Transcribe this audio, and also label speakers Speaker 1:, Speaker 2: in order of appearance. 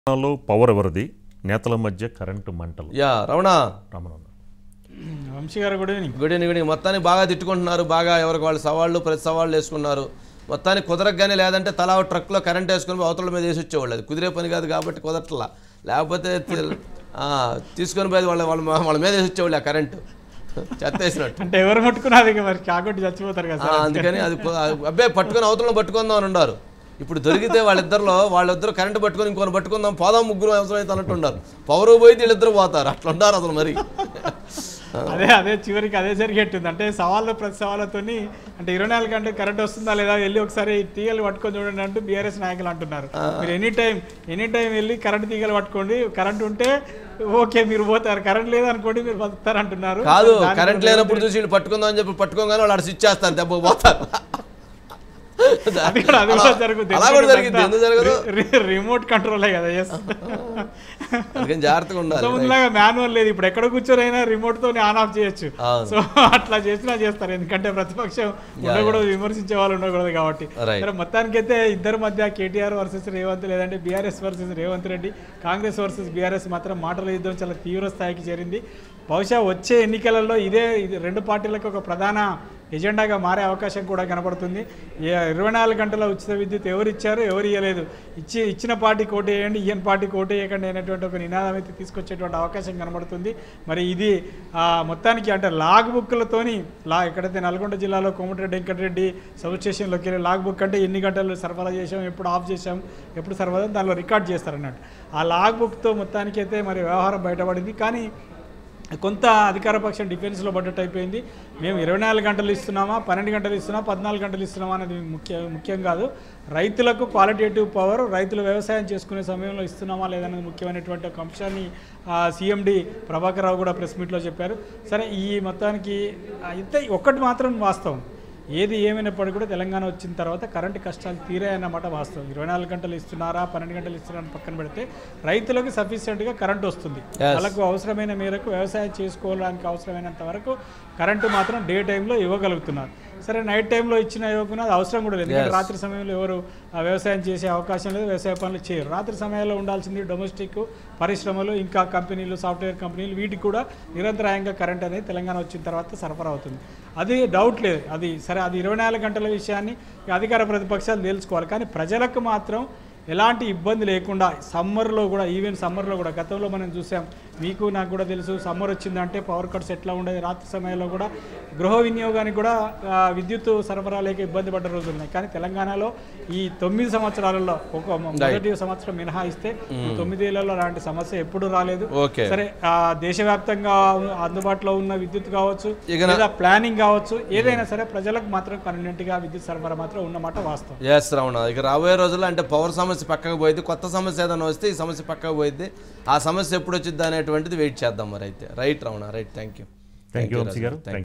Speaker 1: తెలంగాణలో పవర్ ఎవరిది నేతల మధ్య కరెంటు మంటలు
Speaker 2: యా రమణ
Speaker 1: రమణన్న
Speaker 3: Vamshi garu good evening
Speaker 2: good evening good evening మొత్తానికి బాగా తిట్టుకుంటున్నారు బాగా ఎవరికి వాళ్ళు సవాళ్ళు ప్రతి సవాళ్ళు వేసుకున్నారు మొత్తానికి కుదరగానే లేదంటే తలా ఒక ట్రక్లో కరెంట్ వేసుకుని పోయి అవతల మీద వేసి వచ్చేవాళ్ళు అది కుదిరే పని కాదు కాబట్టి కుదరట్లా లేకపోతే తి- ఆ, తీసుకొని పోయి వాళ్ళ వాళ్ళ వాళ్ళ మీద వేసి వచ్చేవాళ్ళు ఆ కరెంటు చెత్త వేసినట్టు
Speaker 3: అంటే ఎవరు ముట్టుకున్నది ఇక మరి కాకొట్టి చచ్చిపోతారు కదా
Speaker 2: ఆ,
Speaker 3: సార్
Speaker 2: అందుకని అది కు- అబ్బే పట్టుకొని అవతల పట్టుకుందాం అని ఉన్నారు ఇప్పుడు దొరికితే వాళ్ళిద్దరిలో వాళ్ళిద్దరు కరెంట్ పట్టుకొని ఇంకొని పట్టుకుందాం పోదాం ముగ్గురు అవసరం అయితే అన్నట్టు ఉన్నారు పవర్ పోయి వీళ్ళిద్దరు పోతారు అట్లా ఉన్నారు అసలు మరి
Speaker 3: అదే అదే చివరికి అదే జరిగేట్టుంది అంటే సవాళ్ళు ప్రతి సవాళ్ళతోని అంటే ఇరవై నాలుగు గంటలు కరెంట్ వస్తుందా లేదా వెళ్ళి ఒకసారి తీగలు పట్టుకొని చూడండి అంటూ బీఆర్ఎస్ నాయకులు అంటున్నారు మీరు ఎనీ టైం ఎనీ టైం వెళ్ళి కరెంట్ తీగలు పట్టుకోండి కరెంట్ ఉంటే ఓకే మీరు పోతారు కరెంట్ లేదనుకోండి మీరు బతుకుతారు అంటున్నారు
Speaker 2: కాదు
Speaker 3: దానికి
Speaker 2: కరెంట్ లేనప్పుడు చూసి వీళ్ళు పట్టుకుందాం అని చెప్పి పట్టుకోగానే వాళ్ళు అక్కడ స్విచ్ చేస్తారు దెబ్బ పోతారు
Speaker 3: అది కూడా అది కూడా జరుగుతుంది
Speaker 2: అలా కూడా జరిగింది ఎందుకు జరగదు
Speaker 3: రిమోట్ కంట్రోలే కదా ఎస్
Speaker 2: అందుకని జాగ్రత్తగా ఉండాలి
Speaker 3: ముందులాగా మాన్యువల్ లేదు ఇప్పుడు ఎక్కడ కూర్చొని రిమోట్ తో ఆన్ ఆఫ్ చేయొచ్చు
Speaker 2: అవును.
Speaker 3: సో అట్లా చేసినా చేస్తారు ఎందుకంటే ప్రతిపక్షం ఉండకూడదు విమర్శించే వాళ్ళు ఉండకూడదు కాబట్టి
Speaker 2: Right.
Speaker 3: సరే మొత్తానికైతే ఇద్దరి మధ్య కేటీఆర్ వర్సెస్ రేవంత్ లేదంటే BRS versus Revanth Reddy Congress versus BRS మాత్రం మాటల యుద్ధం చాలా తీవ్ర స్థాయికి చేరింది బహుశా వచ్చే ఎన్నికలలో ఇదే ఇది రెండు పార్టీలకు ఒక ప్రధాన ఎజెండాగా మారే అవకాశం కూడా కనపడుతుంది ఏ- ఇరవై నాలుగు గంటల ఉచిత విద్యుత్ ఎవరు ఇచ్చారు ఎవరు ఇవ్వలేదు ఇచ్చి ఇచ్చిన పార్టీకి ఓటు వేయండి ఈయన పార్టీకి ఓటు వేయకండి అనేటువంటి ఒక నినాదం అయితే తీసుకొచ్చేటువంటి అవకాశం కనబడుతుంది మరి ఇది ఆ, మొత్తానికి అంటే లాగ్ బుక్లతోని లా ఎక్కడైతే నల్గొండ జిల్లాలో కోమటిరెడ్డి వెంకటరెడ్డి సబ్ స్టేషన్లోకి వెళ్ళి లాగ్ బుక్ అంటే ఎన్ని గంటలు సరఫరా చేసాం ఎప్పుడు ఆఫ్ చేసాం ఎప్పుడు సరఫరా దానిలో రికార్డ్ చేస్తారన్నట్టు ఆ లాగ్ బుక్తో మొత్తానికి అయితే మరి వ్యవహారం బయటపడింది కానీ కొంత అధికార పక్షం డిఫెన్స్లో పడ్డట్టు అయిపోయింది మేము ఇరవై నాలుగు గంటలు ఇస్తున్నామా పన్నెండు గంటలు ఇస్తున్నామా పద్నాలుగు గంటలు ఇస్తున్నామా అనేది ముఖ్య ముఖ్యం కాదు రైతులకు క్వాలిటేటివ్ పవర్ రైతులు వ్యవసాయం చేసుకునే సమయంలో ఇస్తున్నామా లేదనేది ముఖ్యమైనటువంటి ఒక అంశాన్ని సీఎండి ప్రభాకర్ రావు కూడా ప్రెస్ మీట్లో చెప్పారు సరే ఈ మొత్తానికి అయితే ఒక్కటి మాత్రం వాస్తవం ఏది ఏమైనప్పటికీ కూడా తెలంగాణ వచ్చిన తర్వాత కరెంటు కష్టాలు తీరాయన్నమాట వాస్తవం ఇరవై నాలుగు గంటలు ఇస్తున్నారా పన్నెండు గంటలు ఇస్తున్నారని పక్కన పెడితే రైతులకు సఫిషియెంట్గా కరెంట్ వస్తుంది
Speaker 2: Yes.
Speaker 3: వాళ్ళకు అవసరమైన మేరకు వ్యవసాయం చేసుకోవడానికి అవసరమైనంత వరకు కరెంటు మాత్రం డే టైంలో ఇవ్వగలుగుతున్నారు సరే నైట్ టైంలో ఇచ్చిన ఇవ్వకుండా అది అవసరం కూడా లేదు ఎందుకంటే
Speaker 2: Yes.
Speaker 3: రాత్రి సమయంలో ఎవరు ఆ, వ్యవసాయం చేసే అవకాశం లేదు వ్యవసాయ పనులు చేయరు రాత్రి సమయంలో ఉండాల్సింది డొమెస్టిక్ పరిశ్రమలు ఇంకా కంపెనీలు సాఫ్ట్వేర్ కంపెనీలు వీటికి కూడా నిరంతరాయంగా కరెంట్ అనేది తెలంగాణ వచ్చిన తర్వాత సరఫరా అవుతుంది అది డౌట్ లేదు అది సరే అది ఇరవై నాలుగు గంటల విషయాన్ని ఈ అధికార ప్రతిపక్షాలు తెలుసుకోవాలి కానీ ప్రజలకు మాత్రం ఎలాంటి ఇబ్బంది లేకుండా సమ్మర్లో కూడా ఈవెన్ సమ్మర్లో కూడా గతంలో మనం చూసాం మీకు నాకు కూడా తెలుసు సమ్మర్ వచ్చిందంటే పవర్ కట్స్ ఎట్లా ఉండేది రాత్రి సమయంలో కూడా గృహ వినియోగానికి కూడా ఆ, విద్యుత్ సరఫరా లేక ఇబ్బంది పడ్డ రోజులు ఉన్నాయి కానీ తెలంగాణలో ఈ తొమ్మిది సంవత్సరాలలో ఒక మొదటి సంవత్సరం మినహాయిస్తే ఈ తొమ్మిదేళ్లలో అలాంటి సమస్య ఎప్పుడు రాలేదు
Speaker 2: ఓకే
Speaker 3: సరే ఆ, దేశవ్యాప్తంగా ఉన్న- అందుబాటులో ఉన్న విద్యుత్ కావచ్చు
Speaker 2: ఇక నా-
Speaker 3: లేదా ప్లానింగ్ కావచ్చు ఏదైనా సరే ప్రజలకు మాత్రం కన్వీనెంట్ గా విద్యుత్ సరఫరా మాత్రం ఉన్నమాట వాస్తవం
Speaker 2: ఎస్ రమణ ఇక రాబోయే రోజుల్లో అంటే పవర్ సమస్య పక్కకు పోయింది కొత్త సమస్య ఏదైనా వస్తే ఈ సమస్య పక్కకు పోయింది ఆ సమస్య ఎప్పుడు వచ్చింది అనేటువంటిది వెయిట్ చేద్దాం మరి అయితే right Ramana right thank you
Speaker 1: thank you Vamshi garu thank